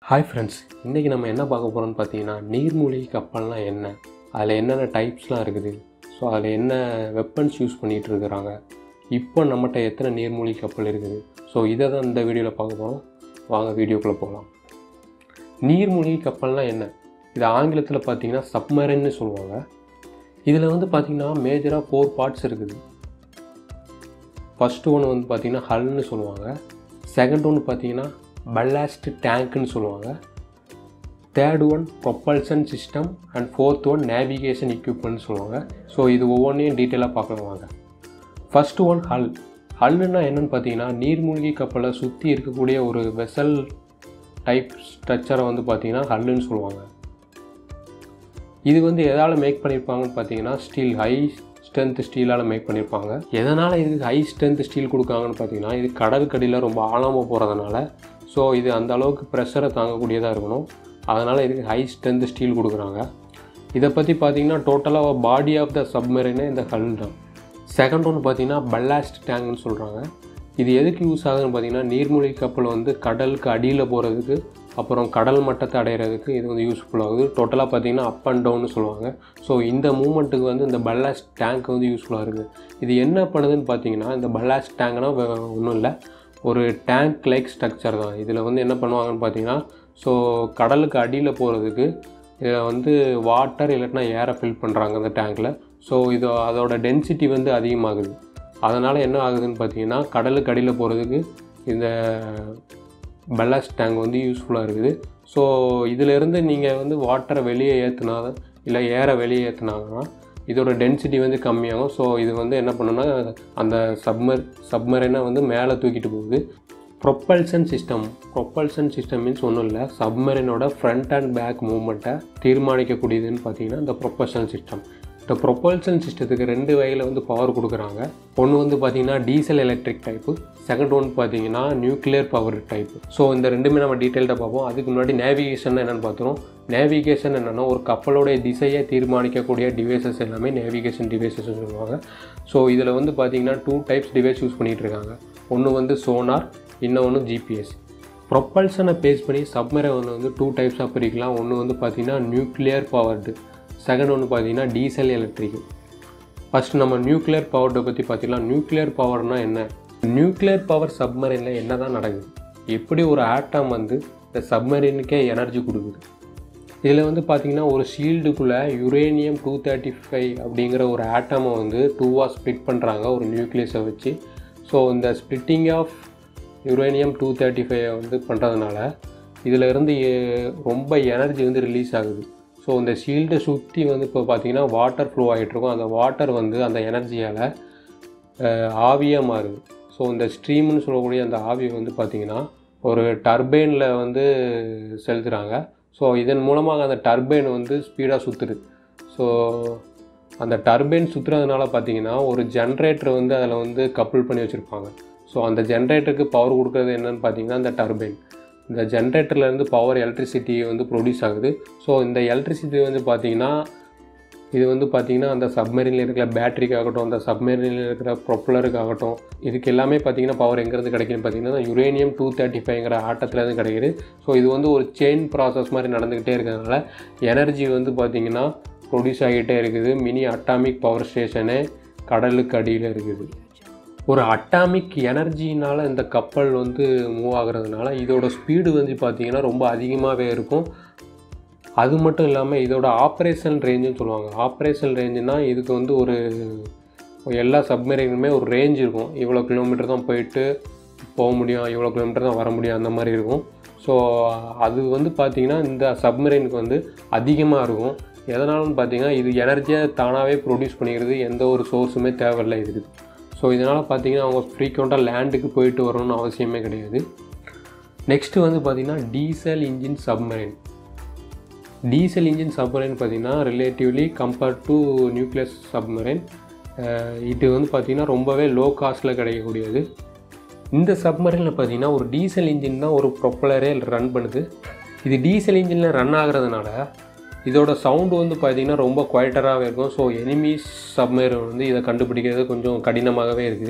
hi friends இன்றைக்கி நம்ம என்ன பார்க்க போகிறோம்னு பார்த்தீங்கன்னா நீர்மூழ்கி கப்பல்னால் என்ன அதில் என்னென்ன டைப்ஸ்லாம் இருக்குது ஸோ அதில் என்ன வெப்பன்ஸ் யூஸ் பண்ணிகிட்டு இருக்கிறாங்க இப்போ நம்மகிட்ட எத்தனை நீர்மூழ்கி கப்பல் இருக்குது ஸோ இதை தான் இந்த வீடியோவில் பார்க்க போகிறோம் வாங்க வீடியோக்குள்ளே போகலாம் நீர்மூழ்கி கப்பல்னால் என்ன இது ஆங்கிலத்தில் பார்த்தீங்கன்னா சப்மரைன்னு சொல்லுவாங்க இதில் வந்து பார்த்திங்கன்னா மேஜராக ஃபோர் பார்ட்ஸ் இருக்குது ஃபஸ்ட்டு ஒன்று வந்து பார்த்திங்கன்னா ஹல்னு சொல்லுவாங்க செகண்ட் ஒன்று பார்த்தீங்கன்னா பல்லாஸ்ட் டேங்க்னு சொல்லுவாங்க third one propulsion system and fourth one navigation equipment சொல்லுவாங்க ஸோ இது ஒவ்வொன்றையும் டீட்டெயிலாக பார்க்கலாம் வாங்க ஃபஸ்ட்டு ஒன் ஹல் ஹல்லுன்னா என்னென்னு பார்த்தீங்கன்னா நீர்மூழ்கி கப்பலை சுற்றி இருக்கக்கூடிய ஒரு வெசல் டைப் ஸ்ட்ரக்சரை வந்து பார்த்தீங்கன்னா ஹல்லுன்னு சொல்லுவாங்க இது வந்து எதால் மேக் பண்ணியிருப்பாங்கன்னு பார்த்தீங்கன்னா ஸ்டீல் ஹை ஸ்ட்ரென்த் ஸ்டீலால் மேக் பண்ணியிருப்பாங்க எதனால் இதுக்கு ஹை ஸ்ட்ரென்த் ஸ்டீல் கொடுக்காங்கன்னு பார்த்தீங்கன்னா இது கடலுக்கடியில் ரொம்ப ஆழமாக போகிறதுனால ஸோ இது அந்த அளவுக்கு ப்ரெஷரை தாங்கக்கூடியதாக இருக்கணும் அதனால் இதுக்கு ஹை ஸ்ட்ரென்த் ஸ்டீல் கொடுக்குறாங்க இதை பற்றி பார்த்தீங்கன்னா டோட்டலாக பாடி ஆஃப் த சப்மரினே இந்த ஹல் தான் செகண்ட் ஒன்று பார்த்தீங்கன்னா பல்லாஸ்ட் டேங்க்னு சொல்கிறாங்க இது எதுக்கு யூஸ் ஆகுதுன்னு பார்த்தீங்கன்னா நீர்மூழ்கி கப்பல் வந்து கடலுக்கு அடியில் போகிறதுக்கு அப்புறம் கடல் மட்டத்தை அடையிறதுக்கு இது வந்து யூஸ்ஃபுல் ஆகுது டோட்டலாக பார்த்தீங்கன்னா அப் அண்ட் டவுன்னு சொல்லுவாங்க ஸோ இந்த மூமெண்ட்டுக்கு வந்து இந்த பல்லாஸ்ட் டேங்க் வந்து யூஸ்ஃபுல்லாக இருக்குது இது என்ன பண்ணுதுன்னு பார்த்தீங்கன்னா இந்த பல்லாஸ்ட் டேங்க்னா ஒன்றும் இல்லை ஒரு டேங்க் லைக் ஸ்ட்ரக்சர் தான் இதில் வந்து என்ன பண்ணுவாங்கன்னு பார்த்தீங்கன்னா ஸோ கடலுக்கு அடியில் போகிறதுக்கு இதில் வந்து வாட்டர் இல்லாட்டினா ஏரை ஃபில் பண்ணுறாங்க அந்த டேங்க்கில் ஸோ இது அதோட டென்சிட்டி வந்து அதிகமாகுது அதனால் என்ன ஆகுதுன்னு பார்த்தீங்கன்னா கடலுக்கு அடியில் போகிறதுக்கு இந்த பல்லாஸ்ட் டேங்க் வந்து யூஸ்ஃபுல்லாக இருக்குது ஸோ இதிலேருந்து நீங்கள் வந்து வாட்டரை வெளியே ஏற்றுனா இல்லை ஏரை வெளியே ஏற்றுனாங்கன்னா இதோட டென்சிட்டி வந்து கம்மியாகும் ஸோ இது வந்து என்ன பண்ணுன்னா அந்த சப்மர் சப்மரைனை வந்து மேலே தூக்கிட்டு போகுது propulsion system propulsion system means ஒன்றும் இல்லை சப்மரினோட ஃப்ரண்ட் அண்ட் பேக் மூவ்மெண்ட்டை தீர்மானிக்கக்கூடியதுன்னு பார்த்தீங்கன்னா இந்த ப்ரொப்பல்சன் சிஸ்டம் இந்த ப்ரொப்பல்சன் சிஸ்டத்துக்கு ரெண்டு வகையில் வந்து பவர் கொடுக்குறாங்க ஒன்று வந்து பார்த்தீங்கன்னா diesel electric type second one பார்த்தீங்கன்னா நியூக்ளியர் பவர் டைப் ஸோ இந்த ரெண்டுமே நம்ம டீட்டெயில்டாக பார்ப்போம் அதுக்கு முன்னாடி நேவிகேஷன் என்னென்னு பார்த்துரும் நேவிகேஷன் என்னென்னா ஒரு கப்பலோடைய திசையை தீர்மானிக்கக்கூடிய டிவைசஸ் எல்லாமே நேவிகேஷன் டிவைசஸ் சொல்லுவாங்க ஸோ இதில் வந்து பார்த்தீங்கன்னா டூ டைப்ஸ் டிவைஸ் யூஸ் பண்ணிகிட்டு இருக்காங்க ஒன்று வந்து சோனார் இன்னொன்று ஜிபிஎஸ் ப்ரொப்பல்சனை பேஸ் பண்ணி சப்மரை ஒன்று வந்து டூ டைப்ஸாக பிரிக்கலாம் ஒன்று வந்து பார்த்திங்கன்னா நியூக்ளியர் பவர்டு செகண்ட் ஒன்று பார்த்தீங்கன்னா டீசல் எலக்ட்ரிக் ஃபஸ்ட்டு நம்ம நியூக்ளியர் பவர்டை பற்றி பார்த்திங்கன்னா நியூக்ளியர் பவர்னால் என்ன நியூக்ளியர் பவர் சப்மரீனில் என்ன தான் நடக்குது எப்படி ஒரு ஆட்டம் வந்து இந்த சப்மரீனுக்கே எனர்ஜி கொடுக்குது இதில் வந்து பார்த்திங்கன்னா ஒரு ஷீல்டுக்குள்ளே யுரேனியம் டூ தேர்ட்டி ஃபைவ் அப்படிங்கிற ஒரு ஆட்டமை வந்து டூவாக ஸ்ப்ளிட் பண்ணுறாங்க ஒரு நியூக்ளியஸை வச்சு ஸோ இந்த splitting of uranium two thirty five வந்து பண்ணுறதுனால இதில் இருந்து ரொம்ப எனர்ஜி வந்து ரிலீஸ் ஆகுது ஸோ இந்த ஷீல்டை சுற்றி வந்து இப்போ பார்த்திங்கன்னா வாட்டர் ஃப்ளோ ஆகிட்ருக்கும் அந்த வாட்டர் வந்து அந்த எனர்ஜியால் ஆவியாக மாறுது ஸோ இந்த ஸ்ட்ரீம்னு சொல்லக்கூடிய அந்த ஆவி வந்து பார்த்திங்கன்னா ஒரு டர்பைனில் வந்து செலுத்துகிறாங்க ஸோ இதன் மூலமாக அந்த டர்பைன் வந்து ஸ்பீடாக சுற்றுது ஸோ அந்த டர்பைன் சுற்றுறதுனால பார்த்தீங்கன்னா ஒரு ஜென்ரேட்டர் வந்து அதில் வந்து கப்புள் பண்ணி வச்சுருப்பாங்க ஸோ அந்த ஜென்ரேட்டருக்கு பவர் கொடுக்குறது என்னென்னு பார்த்தீங்கன்னா அந்த டர்பைன் இந்த ஜென்ரேட்டர்லேருந்து பவர் எலக்ட்ரிசிட்டி வந்து ப்ரொடியூஸ் ஆகுது ஸோ இந்த எலக்ட்ரிசிட்டி வந்து பார்த்திங்கன்னா இது வந்து பார்த்திங்கன்னா அந்த சப்மரீனில் இருக்கிற பேட்டரிக்காகட்டும் அந்த சப்மரீனில் இருக்கிற ப்ரொப்பலருக்காகட்டும் இதுக்கு எல்லாமே பார்த்திங்கன்னா பவர் எங்கேருந்து கிடைக்குன்னு பார்த்திங்கன்னா யுரேனியம் டூ தேர்ட்டி ஃபைவ்ங்கிற ஆட்டத்துலேருந்து கிடைக்குது ஸோ இது வந்து ஒரு செயின் ப்ராசஸ் மாதிரி நடந்துக்கிட்டே இருக்கிறதுனால எனர்ஜி வந்து பார்த்திங்கன்னா ப்ரொடியூஸ் ஆகிட்டே இருக்குது மினி அட்டாமிக் பவர் ஸ்டேஷனே கடலுக்கு அடியில் இருக்குது ஒரு அட்டாமிக் எனர்ஜினால் இந்த கப்பல் வந்து மூவ் ஆகுறதுனால இதோட ஸ்பீடு வந்து பார்த்திங்கன்னா ரொம்ப அதிகமாகவே இருக்கும் அது மட்டும் இல்லாமல் இதோட ஆப்ரேஷன் ரேஞ்சுன்னு சொல்லுவாங்க ஆப்ரேஷன் ரேஞ்சுனால் இதுக்கு வந்து ஒரு எல்லா சப்மரீனுமே ஒரு ரேஞ்ச் இருக்கும் இவ்வளோ கிலோமீட்டர் தான் போயிட்டு போக முடியும் இவ்வளோ கிலோமீட்டர் தான் வர முடியும் அந்த மாதிரி இருக்கும் ஸோ அது வந்து பார்த்திங்கன்னா இந்த சப்மரீனுக்கு வந்து அதிகமாக இருக்கும் எதனாலும் பார்த்தீங்கன்னா இது எனர்ஜியை தானாகவே ப்ரொடியூஸ் பண்ணிக்கிறது எந்த ஒரு சோர்ஸுமே தேவையில்லை இருக்குது ஸோ இதனால் பார்த்தீங்கன்னா அவங்க ஃப்ரீக்வெண்ட்டாக லேண்டுக்கு போயிட்டு வரணும்னு அவசியமே கிடையாது நெக்ஸ்ட்டு வந்து பார்த்திங்கன்னா diesel engine submarine diesel engine submarine பார்த்திங்கன்னா relatively compared to nucleus submarine இது வந்து பார்த்திங்கன்னா ரொம்பவே லோ காஸ்ட்டில் கிடைக்கக்கூடியது இந்த சப்மரைனில் பார்த்திங்கன்னா ஒரு டீசல் இன்ஜின் தான் ஒரு ப்ரொப்பலரே ரன் பண்ணுது இது டீசல் இன்ஜினில் ரன் ஆகிறதுனால இதோட சவுண்டு வந்து பார்த்திங்கன்னா ரொம்ப குவாய்டராகவே இருக்கும் ஸோ எனிமீஸ் சப்மேரன் வந்து இதை கண்டுபிடிக்கிறது கொஞ்சம் கடினமாகவே இருக்குது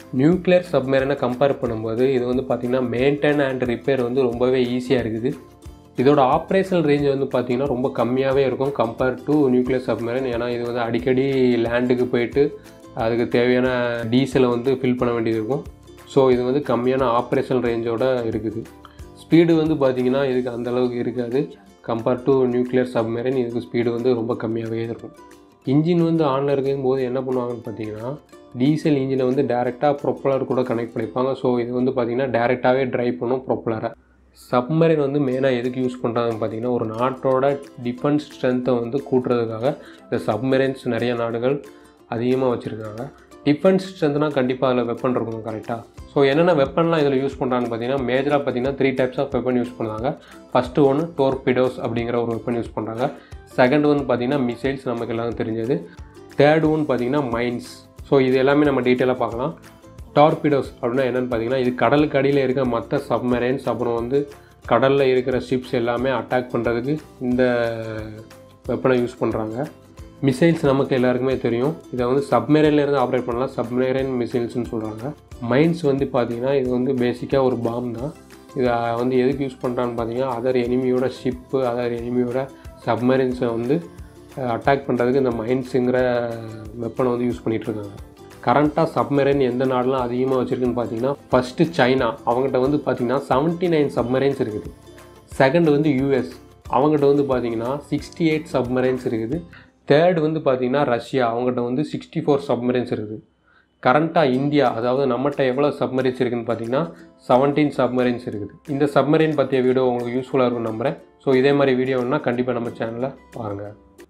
நியூக்ளியர் சப்மேரனை கம்பேர் பண்ணும்போது இது வந்து பார்த்திங்கன்னா மெயின்டைன் அண்ட் ரிப்பேர் வந்து ரொம்பவே ஈஸியாக இருக்குது இதோட ஆப்ரேஷனல் ரேஞ்ச் வந்து பார்த்திங்கன்னா ரொம்ப கம்மியாகவே இருக்கும் கம்பேர்ட் டு நியூக்ளியர் சப்மரைன் ஏன்னா இது வந்து அடிக்கடி லேண்டுக்கு போயிட்டு அதுக்கு தேவையான டீசலை வந்து ஃபில் பண்ண வேண்டியது இருக்கும் ஸோ இது வந்து கம்மியான ஆப்ரேஷனல் ரேஞ்சோட இருக்குது ஸ்பீடு வந்து பார்த்திங்கன்னா இதுக்கு அந்த அளவுக்கு இருக்காது கம்பேர்ட் டு நியூக்ளியர் சப்மரைன் இதுக்கு ஸ்பீடு வந்து ரொம்ப கம்மியாகவே இருக்கும் இன்ஜின் வந்து ஆனில் இருக்கும்போது என்ன பண்ணுவாங்கன்னு பார்த்தீங்கன்னா டீசல் இன்ஜினை வந்து டேரெக்டாக ப்ரொப்பலர் கூட கனெக்ட் பண்ணிப்பாங்க ஸோ இது வந்து பார்த்திங்கன்னா டேரெக்டாகவே ட்ரைவ் பண்ணும் ப்ரொப்பலரை சப்மரைன் வந்து மெயினாக எதுக்கு யூஸ் பண்ணுறாங்கன்னு பார்த்தீங்கன்னா ஒரு நாட்டோட டிஃபென்ஸ் ஸ்ட்ரென்த்தை வந்து கூட்டுறதுக்காக இந்த சப்மரைன்ஸ் நிறைய நாடுகள் அதிகமாக வச்சுருக்காங்க டிஃபென்ஸ் ஸ்ட்ரென்த்னா கண்டிப்பாக அதில் வெப்பன் இருக்கணும் கரெக்டாக ஸோ என்னென்ன வெப்பன்லாம் இதில் யூஸ் பண்ணுறாங்கன்னு பார்த்தீங்கன்னா மேஜராக பார்த்தீங்கன்னா three types of weapon use பண்ணுறாங்க ஃபஸ்ட்டு ஒன்று டோர்பிடோஸ் அப்படிங்கிற ஒரு வெப்பன் யூஸ் பண்ணுறாங்க செகண்ட் வந்து பார்த்தீங்கன்னா மிசைல்ஸ் நமக்கு எல்லாம் தெரிஞ்சது தேர்ட் ஒன் பார்த்தீங்கன்னா மைன்ஸ் ஸோ இது எல்லாமே நம்ம டீட்டெயிலாக பார்க்கலாம் டார்பிடோஸ் அப்படின்னா என்னென்னு பார்த்தீங்கன்னா இது கடலுக்கு அடியில் இருக்க மற்ற சப்மரைன்ஸ் அப்புறம் வந்து கடலில் இருக்கிற ஷிப்ஸ் எல்லாமே அட்டாக் பண்ணுறதுக்கு இந்த வெப்பனை யூஸ் பண்ணுறாங்க மிசைல்ஸ் நமக்கு எல்லாருக்குமே தெரியும் இதை வந்து சப்மரைன்லேருந்து ஆப்ரேட் பண்ணலாம் சப்மரைன் மிசைல்ஸ்னு சொல்கிறாங்க மைன்ஸ் வந்து பார்த்திங்கன்னா இது வந்து பேசிக்காக ஒரு பாம் தான் இதை வந்து எதுக்கு யூஸ் பண்ணுறான்னு பார்த்தீங்கன்னா அதர் எனிமியோட ஷிப்பு அதர் எனிமியோட சப்மரைன்ஸை வந்து அட்டாக் பண்ணுறதுக்கு இந்த மைன்ஸுங்கிற வெப்பனை வந்து யூஸ் பண்ணிகிட்ருக்காங்க கரண்ட்டாக சப்மரைன் எந்த நாடுலாம் அதிகமாக வச்சுருக்குன்னு பார்த்தீங்கன்னா ஃபஸ்ட்டு சைனா அவங்ககிட்ட வந்து பார்த்தீங்கன்னா செவன்ட்டி நைன் சப்மரைன்ஸ் இருக்குது செகண்ட் வந்து யூஎஸ் அவங்ககிட்ட வந்து பார்த்தீங்கன்னா சிக்ஸ்டி எயிட் சப்மரைன்ஸ் இருக்குது தேர்ட் வந்து பார்த்தீங்கன்னா ரஷ்யா அவங்ககிட்ட வந்து சிக்ஸ்டி ஃபோர் சப்மரைன்ஸ் இருக்குது கரண்ட்டாக இந்தியா அதாவது நம்மகிட்ட எவ்வளோ சப்மரைன்ஸ் இருக்குதுன்னு பார்த்தீங்கன்னா செவன்டீன் சப்மரைன்ஸ் இருக்குது இந்த சப்மரைன் பற்றிய வீடியோ உங்களுக்கு யூஸ்ஃபுல்லாக இருக்கும் நம்புகிறேன் ஸோ இதே மாதிரி வீடியோ வேணால் கண்டிப்பாக நம்ம சேனலில் பாருங்கள்